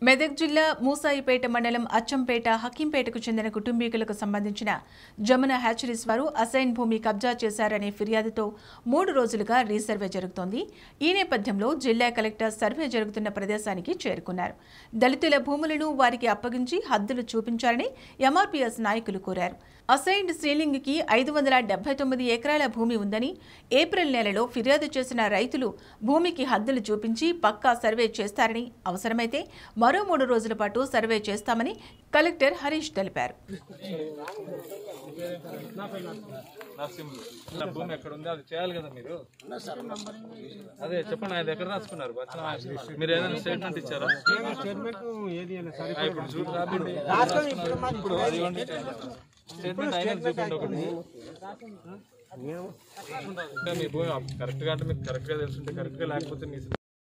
మెదక్ జిల్లా మూసాయిపేట మండలం అచ్చంపేట హకీంపేటకు చెందిన కుటుంబీకులకు సంబంధించిన జమున హ్యాచరీస్ వారు అసైన్ భూమి కబ్జా చేశారనే ఫిర్యాదుతో మూడు రోజులుగా రీసర్వే జరుగుతోంది ఈ నేపథ్యంలో జిల్లా కలెక్టర్ సర్వే జరుగుతున్న ప్రదేశానికి చేరుకున్నారు దళితుల భూములను వారికి అప్పగించి హద్దులు చూపించాలని ఎంఆర్పీఎస్ నాయకులు కోరారు అసైన్డ్ సీలింగ్కి ఐదు వందల డెబ్బై తొమ్మిది ఎకరాల భూమి ఉందని ఏప్రిల్ నెలలో ఫిర్యాదు చేసిన రైతులు భూమికి హద్దులు చూపించి పక్కా సర్వే చేస్తారని అవసరమైతే మరో మూడు రోజుల పాటు సర్వే చేస్తామని కలెక్టర్ హరీష్ తెలిపారు నరసింహులు నా భూమి ఎక్కడ ఉంది అది చేయాలి కదా మీరు అదే చెప్పండి ఆయన దగ్గర రాసుకున్నారు వచ్చిన ఆయన. మీరు ఏదైనా స్టేట్మెంట్ ఇచ్చారా ఆ, ఇప్పుడు చూడు రాబిండి ఇప్పుడు అది ఇవ్వండి స్టేట్మెంట్ అయినా చూపిండి ఒకటి ఇంకా మీ భూమి కరెక్ట్ గా అంటే మీకు కరెక్ట్ గా తెలుసుంటే కరెక్ట్ గా లేకపోతే మీ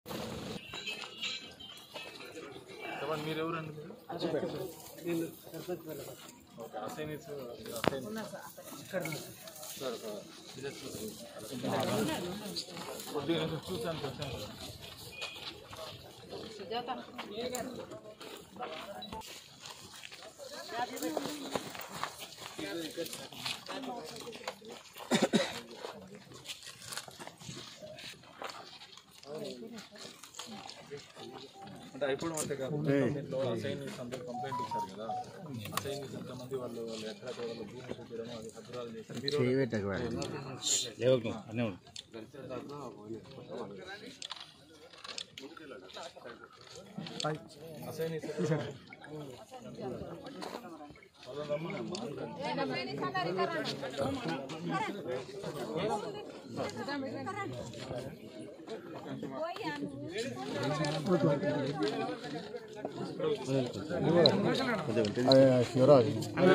చెప్పండి మీరు ఎవరండి మీరు ఓకే అసైనిస్ అసైన్ కొద్దిగా నేను చూసాను వచ్చాను కదా. అంటే అయిపోవడం అంటే కాదు దీంట్లో అసైనిస్ అందరూ కంప్లైంట్ ఇచ్చారు కదా అసైనిస్ ఎంతమంది వాళ్ళు వాళ్ళు ఎక్కడ వాళ్ళు భూమి చూపించడం అది పత్రాలు చేశారు మీరు అసైనిస్ శివరాజ్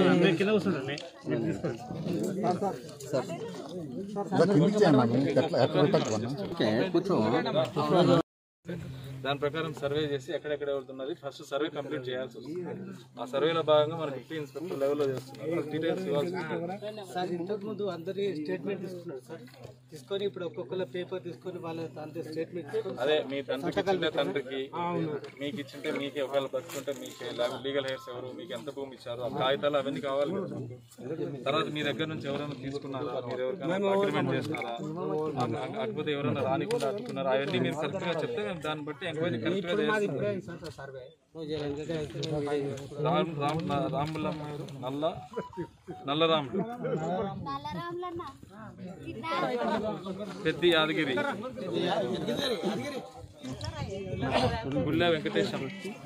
ఎట్లా ఎట్లా పెట్టకు దాని ప్రకారం సర్వే చేసి ఎక్కడెక్కడ వెళ్తున్నది ఫస్ట్ సర్వే కంప్లీట్ చేయాల్సి వస్తుంది ఆ సర్వేలో భాగంగా మనకి డిప్టీ ఇన్స్పెక్టర్ లెవెల్లో చేస్తున్నారు డీటెయిల్స్ ఇవ్వాల్సి ఉంటుంది సార్ ఇంతకు ముందు అందరి స్టేట్మెంట్ తీసుకున్నారు సార్ తీసుకొని ఇప్పుడు ఒక్కొక్కల పేపర్ తీసుకొని వాళ్ళ దాంట్లో స్టేట్మెంట్ తీసుకొని అదే మీ తండ్రికి ఇచ్చింటే తండ్రికి మీకు ఇచ్చింటే మీకే ఒకవేళ బతుకుంటే మీకే లీగల్ హెయిర్స్ ఎవరు మీకు ఎంత భూమి ఇచ్చారు ఆ కాగితాలు అవన్నీ కావాలి కదా. తర్వాత మీ దగ్గర నుంచి ఎవరైనా తీసుకున్నారా మీరు ఎవరికైనా అగ్రిమెంట్ చేసినారా ఆ- ఆ- కాకపోతే ఎవరైనా రానికుండా అట్టుకున్నారా అవన్నీ మీరు కరెక్ట్ గా చెప్తే మేము దాన్ని బట్టి ఎంక్వైరీ కరెక్ట్ గా చేస్తాం సర్వే నువ్వు చేయాలంటే రామ్ రామ్ రాముల నల్ల నల్లరాములు పెద్ద యాదగిరి గుళ్ళ వెంకటేశం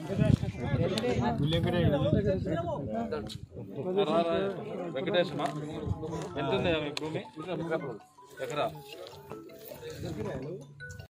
రా, రా, వెంకటేశమా ఎంత ఉంది భూమి ఎకరా